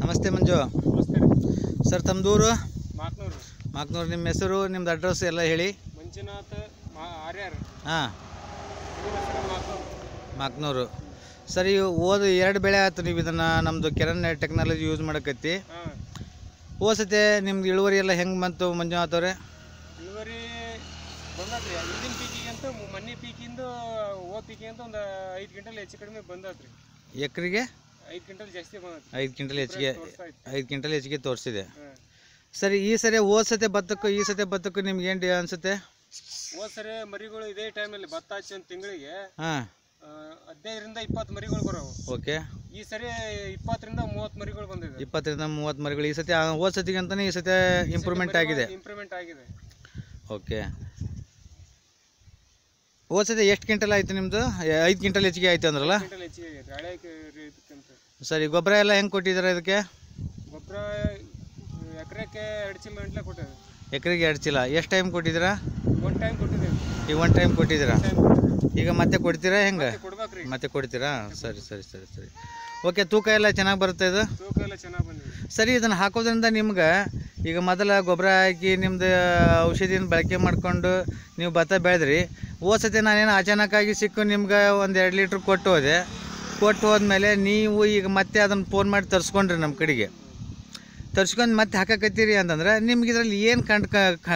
ನಮಸ್ತೆ ಮಂಜು ನಮಸ್ತೆ ಸರ್ ತಮ್ಮದೂರು ಮಾತ್ನೂರು ಮಾಕ್ನೂರು ನಿಮ್ಮ ಹೆಸರು ನಿಮ್ದು ಅಡ್ರೆಸ್ ಎಲ್ಲ ಹೇಳಿ ಮಂಜುನಾಥ್ ಮಾ ಆರ್ಯಾರ್ ಹಾಂ ಇವ್ರ ಹೆಸರು ಮಾತ್ನೂರು ಮಾಕ್ನೂರು ಸರಿ ಓದು ಎರಡು ಬೆಳೆ ಆಯ್ತು ನೀವು ಇದನ್ನು ನಮ್ಮದು ಕೆರನ್ ಟೆಕ್ನಾಲಜಿ ಯೂಸ್ ಮಾಡಕತ್ತಿ ಹಾಂ ಓಸತೆ ನಿಮ್ದು ಇಳುವರಿ ಎಲ್ಲ ಹೆಂಗೆ ಬಂತು ಮಂಜುನಾಥ್ ಅವರೇ ಇಳುವರಿ ಬಂದತ್ರಿ ಹಿಂದಿನ ಪೀಕಿಗಂತ ಮನೆ ಪೀಕಿಂದ ಓ ಪೀಕಿಗಂತ ಒಂದು ಐದು ಕ್ವಿಂಟಲ್ ಹೆಚ್ಚು ಕಡಿಮೆ ಬಂದತ್ರಿ ಎಕರೆಗೆ ಐದು ಕ್ವಿಂಟಲ್ ಜಾಸ್ತಿ ಬಂದತ್ರಿ ಐದು ಕ್ವಿಂಟಲ್ ಹೆಚ್ಚಿಗೆ ತೋರಿಸ್ತಾ ಇತ್ತು ಐದು ಕ್ವಿಂಟಲ್ ಹೆಚ್ಚಿಗೆ ತೋರಿಸಿದೆ ಹಾಂ ಸರಿ ಈ ಸರಿ ಓದ್ ಸತೆ ಭತ್ತಕ್ಕೂ ಈ ಸತೆ ಭತ್ತಕ್ಕೂ ನಿಮ್ಗೆ ಏನು ಅನಿಸುತ್ತೆ ಹೋದ್ ಸರಿ ಮರಿಗಳು ಇದೇ ಟೈಮಲ್ಲಿ ಭತ್ತ ಹಚ್ಚಿ ಒಂದು ತಿಂಗಳಿಗೆ ಹಾಂ ಹದಿನೈದರಿಂದ ಇಪ್ಪತ್ತು ಮರಿಗಳು ಬರೋವು ಓಕೆ ಈ ಸರಿ ಇಪ್ಪತ್ತರಿಂದ ಮೂವತ್ತು ಮರಿಗಳು ಬಂದಿದೆ ಇಪ್ಪತ್ತರಿಂದ ಮೂವತ್ತು ಮರಿಗಳು ಈ ಸತಿ ಓದ್ ಸತಿಗೆ ಅಂತಲೇ ಈ ಸತಿ ಇಂಪ್ರೂವ್ಮೆಂಟ್ ಆಗಿದೆ ಇಂಪ್ರೂವ್ಮೆಂಟ್ ಆಗಿದೆ ಓಕೆ ಹೋದ ಸತಿ ಎಷ್ಟು ಕ್ವಿಂಟಲ್ ಆಯ್ತು ನಿಮ್ಮದು ಐದು ಕ್ವಿಂಟಲ್ ಹೆಚ್ಚಿಗೆ ಆಯ್ತು ಅಂದ್ರಲ್ಲ ಕ್ವಿಂಟಲ್ ಹೆಚ್ಚಿಗೆ ಆಗೈತೆ ಹಳೆ ಇದಕ್ಕಂತ ಸರಿ ಗೊಬ್ಬರ ಎಲ್ಲ ಹೆಂಗೆ ಕೊಟ್ಟಿದ್ದೀರಾ ಇದಕ್ಕೆ ಗೊಬ್ಬರ ಎಕರೆಕ್ಕೆ ಎರಡು ಚೀಲ ಗಂಟ್ಲೆ ಕೊಟ್ಟಿದೆ ಎಕರೆಗೆ ಎರಡು ಚೀಲ ಎಷ್ಟು ಟೈಮ್ ಕೊಟ್ಟಿದ್ದೀರಾ ಒನ್ ಟೈಮ್ ಕೊಟ್ಟಿದ್ದೇವೆ ಈಗ ಒನ್ ಟೈಮ್ ಕೊಟ್ಟಿದ್ದೀರಾ ಟೈಮ್ ಕೊಟ್ಟಿದ್ದೇವೆ ಈಗ ಮತ್ತೆ ಕೊಡ್ತೀರಾ ಹೆಂಗೆ ಕೊಡ್ಬೇಕ್ರಿ ಮತ್ತೆ ಕೊಡ್ತೀರಾ ಸರಿ ಸರಿ ಸರಿ ಸರಿ ಓಕೆ ತೂಕ ಎಲ್ಲ ಚೆನ್ನಾಗಿ ಬರುತ್ತೆ ಇದು ತೂಕ ಎಲ್ಲ ಚೆನ್ನಾಗಿ ಬಂದಿದೆ ಸರಿ ಇದನ್ನು ಹಾಕೋದ್ರಿಂದ ನಿಮ್ಗೆ ಈಗ ಮೊದಲ ಗೊಬ್ಬರ ಹಾಕಿ ನಿಮ್ದು ಔಷಧಿನ ಬಳಕೆ ಮಾಡಿಕೊಂಡು ನೀವು ಭತ್ತ ಬೆಳೆದ್ರಿ ಹೋದ ಸತಿ ನಾನೇನು ಅಚಾನಕ್ಕಾಗಿ ಸಿಕ್ಕು ನಿಮ್ಗೆ ಒಂದು ಎರಡು ಲೀಟ್ರ್ ಕೊಟ್ಟು ಹೋದೆ ಕೊಟ್ಟು ಹೋದ್ಮೇಲೆ ನೀವು ಈಗ ಮತ್ತೆ ಅದನ್ನು ಫೋನ್ ಮಾಡಿ ತರಿಸ್ಕೊಂಡ್ರಿ ನಮ್ಮ ಕಡೆಗೆ ತರ್ಸ್ಕೊಂಡು ಮತ್ತೆ ಹಾಕಕತ್ತೀರಿ ಅಂತಂದ್ರೆ ನಿಮ್ಗೆ ಇದರಲ್ಲಿ ಏನು ಕಂಡು